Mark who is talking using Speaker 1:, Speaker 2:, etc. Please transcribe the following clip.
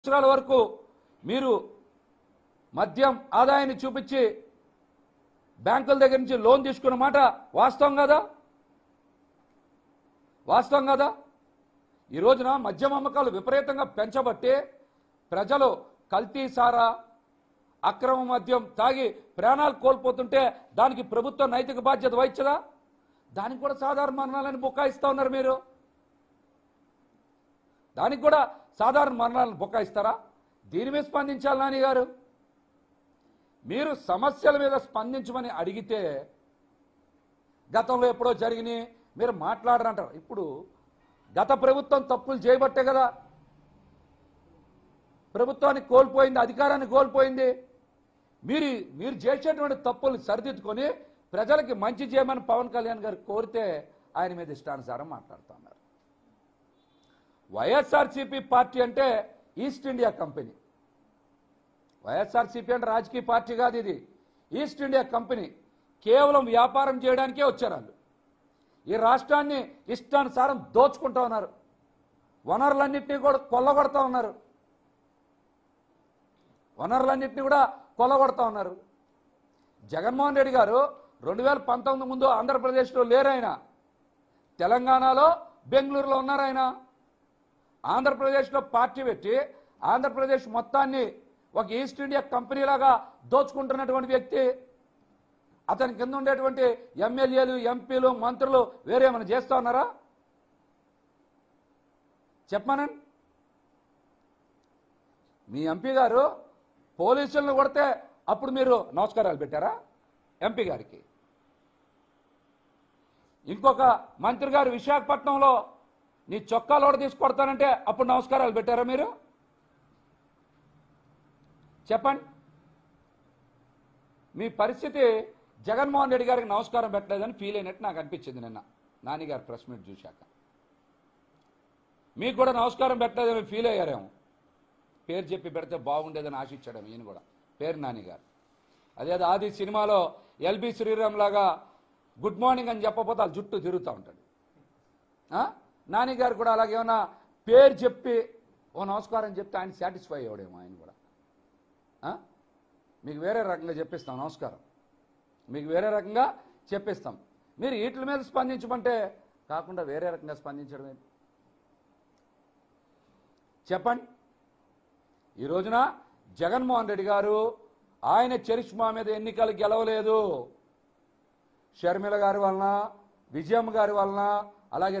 Speaker 1: సంవత్సరాల వరకు మీరు మద్యం ఆదాయాన్ని చూపించి బ్యాంకుల దగ్గర నుంచి లోన్ తీసుకున్న మాట వాస్తవం కదా వాస్తవం కదా ఈ రోజున మద్యం అమ్మకాలు విపరీతంగా పెంచబట్టి ప్రజలు కల్తీ సారా అక్రమ మద్యం తాగి ప్రాణాలు కోల్పోతుంటే దానికి ప్రభుత్వం నైతిక బాధ్యత వహించదా దానికి కూడా సాధారణ మరణాలని బుకాయిస్తా ఉన్నారు మీరు దానికి కూడా సాధారణ మరణాలను బుకాయిస్తారా దీని మీద స్పందించాలి నాని గారు మీరు సమస్యల మీద స్పందించమని అడిగితే గతంలో ఎప్పుడో జరిగినాయి మీరు మాట్లాడరంటారు ఇప్పుడు గత ప్రభుత్వం తప్పులు చేయబట్టే కదా ప్రభుత్వాన్ని కోల్పోయింది అధికారాన్ని కోల్పోయింది మీరు మీరు చేసేటువంటి తప్పులు సరిదిద్దుకొని ప్రజలకి మంచి చేయమని పవన్ కళ్యాణ్ గారు కోరితే ఆయన మీద ఇష్టానుసారం మాట్లాడుతున్నారు వైఎస్ఆర్సీపీ పార్టీ అంటే ఈస్ట్ ఇండియా కంపెనీ వైఎస్ఆర్సీపీ అంటే రాజకీయ పార్టీ కాదు ఇది ఈస్ట్ ఇండియా కంపెనీ కేవలం వ్యాపారం చేయడానికే వచ్చారు వాళ్ళు ఈ రాష్ట్రాన్ని ఇష్టానుసారం దోచుకుంటా ఉన్నారు వనరులన్నింటినీ కూడా కొల్లగొడతా ఉన్నారు వనరులన్నింటినీ కూడా కొల్లగొడతా ఉన్నారు జగన్మోహన్ రెడ్డి గారు రెండు వేల పంతొమ్మిది ముందు ఆంధ్రప్రదేశ్లో లేరు ఆయన తెలంగాణలో బెంగళూరులో ఉన్నారు ఆయన ఆంధ్రప్రదేశ్లో పార్టీ పెట్టి ఆంధ్రప్రదేశ్ మొత్తాన్ని ఒక ఈస్ట్ ఇండియా కంపెనీ లాగా దోచుకుంటున్నటువంటి వ్యక్తి అతని కింద ఉండేటువంటి ఎమ్మెల్యేలు ఎంపీలు మంత్రులు వేరేమైనా చేస్తా ఉన్నారా చెప్పమానండి మీ ఎంపీ గారు పోలీసులను కొడితే అప్పుడు మీరు నమస్కారాలు పెట్టారా ఎంపీ గారికి ఇంకొక మంత్రి గారు విశాఖపట్నంలో నీ చొక్కాలోడ తీసి కొడతానంటే అప్పుడు నమస్కారాలు పెట్టారా మీరు చెప్పండి మీ పరిస్థితి జగన్మోహన్ రెడ్డి గారికి నమస్కారం పెట్టలేదని ఫీల్ అయినట్టు నాకు అనిపించింది నిన్న నానిగారు ప్రెస్ మీట్ చూశాక మీకు కూడా నమస్కారం పెట్టలేదని ఫీల్ అయ్యారేమో పేరు చెప్పి పెడితే బాగుండేదని ఆశించాడు ఈయన కూడా పేరు నానిగారు అదే ఆది సినిమాలో ఎల్బి శ్రీరామ్ లాగా గుడ్ మార్నింగ్ అని చెప్పకపోతే వాళ్ళ జుట్టు తిరుగుతూ ఉంటాడు ఆ? నానిగారు కూడా అలాగే ఏమన్నా పేరు చెప్పి ఓ నమస్కారం చెప్తే ఆయన సాటిస్ఫై అయ్యాడేమో ఆయన కూడా ఆ? మీకు వేరే రకంగా చెప్పిస్తాం నమస్కారం మీకు వేరే రకంగా చెప్పిస్తాం మీరు వీటి మీద స్పందించమంటే కాకుండా వేరే రకంగా స్పందించడం ఏంటి చెప్పండి ఈ రోజున జగన్మోహన్ రెడ్డి గారు ఆయన చరిష్మా మీద ఎన్నికలు గెలవలేదు షర్మిల గారి వలన విజయమ్మ గారి వలన అలాగే